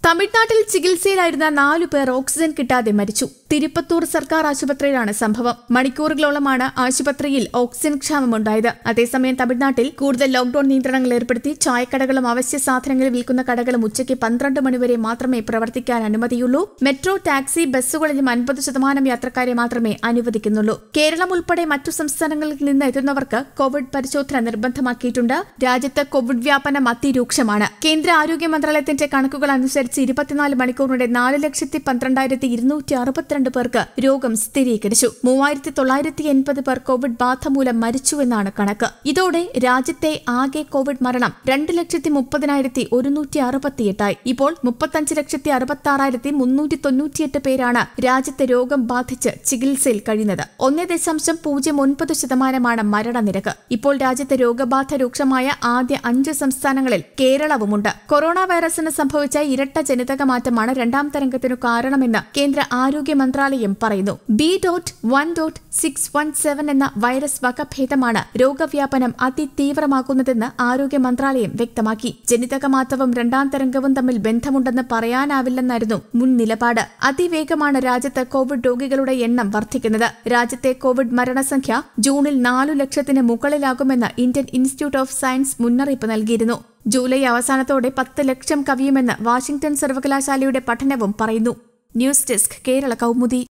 തമിഴ്നാട്ടിൽ ചികിത്സയിലായിരുന്ന നാലു പേർ ഓക്സിജൻ കിട്ടാതെ മരിച്ചു തിരുപ്പത്തൂർ സർക്കാർ ആശുപത്രിയിലാണ് സംഭവം മണിക്കൂറുകളോളമാണ് ആശുപത്രിയിൽ ഓക്സിജൻ ക്ഷാമമുണ്ടായത് അതേസമയം തമിഴ്നാട്ടിൽ കൂടുതൽ ലോക്ഡൌൺ നിയന്ത്രണങ്ങൾ ഏർപ്പെടുത്തി ചായക്കടകളും അവശ്യ സാധനങ്ങൾ വിൽക്കുന്ന കടകളും ഉച്ചയ്ക്ക് പന്ത്രണ്ട് മണിവരെ മാത്രമേ പ്രവർത്തിക്കാൻ അനുമതിയുള്ളൂ മെട്രോ ടാക്സി ബസ്സുകളിലും അൻപത് ശതമാനം യാത്രക്കാരെ മാത്രമേ അനുവദിക്കുന്നുള്ളൂ കേരളം ഉൾപ്പെടെ മറ്റു സംസ്ഥാനങ്ങളിൽ നിന്ന് എത്തുന്നവർക്ക് കോവിഡ് പരിശോധന നിർബന്ധമാക്കിയിട്ടുണ്ട് രാജ്യത്ത് കോവിഡ് വ്യാപനം അതിരൂക്ഷമാണ് കേന്ദ്ര ആരോഗ്യ മന്ത്രാലയത്തിന്റെ കണക്കുകൾ അനുസരിച്ച് ഇരുപത്തിനാല് മണിക്കൂറിനിടെ നാല് ലക്ഷത്തി പന്ത്രണ്ടായിരത്തി ഇരുന്നൂറ്റി അറുപത്തിരണ്ട് പേർക്ക് രോഗം സ്ഥിരീകരിച്ചു മൂവായിരത്തി തൊള്ളായിരത്തി എൺപത് പേർ കോവിഡ് ബാധ മൂലം മരിച്ചുവെന്നാണ് കണക്ക് ഇതോടെ രാജ്യത്തെ ആകെ കോവിഡ് മരണം രണ്ട് ലക്ഷത്തി മുപ്പതിനായിരത്തി ഒരുന്നൂറ്റി അറുപത്തിയെട്ടായി ഇപ്പോൾ മുപ്പത്തഞ്ച് ലക്ഷത്തി അറുപത്തി ആറായിരത്തി മുന്നൂറ്റി തൊണ്ണൂറ്റിയെട്ട് പേരാണ് രാജ്യത്തെ രോഗം ബാധിച്ച് ചികിത്സയിൽ കഴിയുന്നത് ഒന്നേ ദശാംശം പൂജ്യം ഒൻപത് ശതമാനമാണ് മരണനിരക്ക് ഇപ്പോൾ രാജ്യത്തെ രോഗബാധ രൂക്ഷമായ ആദ്യ അഞ്ച് സംസ്ഥാനങ്ങളിൽ കേരളവുമുണ്ട് കൊറോണ വൈറസിന് സംഭവിച്ച ഇരട്ട ജനിതക മാറ്റമാണ് രണ്ടാം തരംഗത്തിനു കാരണമെന്ന് കേന്ദ്ര ആരോഗ്യ മന്ത്രാലയം പറയുന്നു B dot one dot six one seven എന്ന വൈറസ് വകഭേദമാണ് രോഗവ്യാപനം അതിതീവ്രമാക്കുന്നതെന്ന് ആരോഗ്യ മന്ത്രാലയം വ്യക്തമാക്കി ജനിതക മാറ്റവും രണ്ടാം തരംഗവും തമ്മിൽ ബന്ധമുണ്ടെന്ന് പറയാനാവില്ലെന്നായിരുന്നു മുൻ നിലപാട് അതിവേഗമാണ് രാജ്യത്ത് കോവിഡ് രോഗികളുടെ എണ്ണം വർദ്ധിക്കുന്നത് രാജ്യത്തെ കോവിഡ് മരണസംഖ്യ ജൂണിൽ നാലു ലക്ഷത്തിന് മുകളിലാകുമെന്ന് ഇന്ത്യൻ ഇൻസ്റ്റിറ്റ്യൂട്ട് ഓഫ് സയൻസ് മുന്നറിയിപ്പ് നൽകിയിരുന്നു ജൂലൈ അവസാനത്തോടെ പത്ത് ലക്ഷം കവിയുമെന്ന് വാഷിംഗ്ടൺ സർവകലാശാലയുടെ പഠനവും പറയുന്നു ന്യൂസ് ഡെസ്ക് കേരള കൗമുദി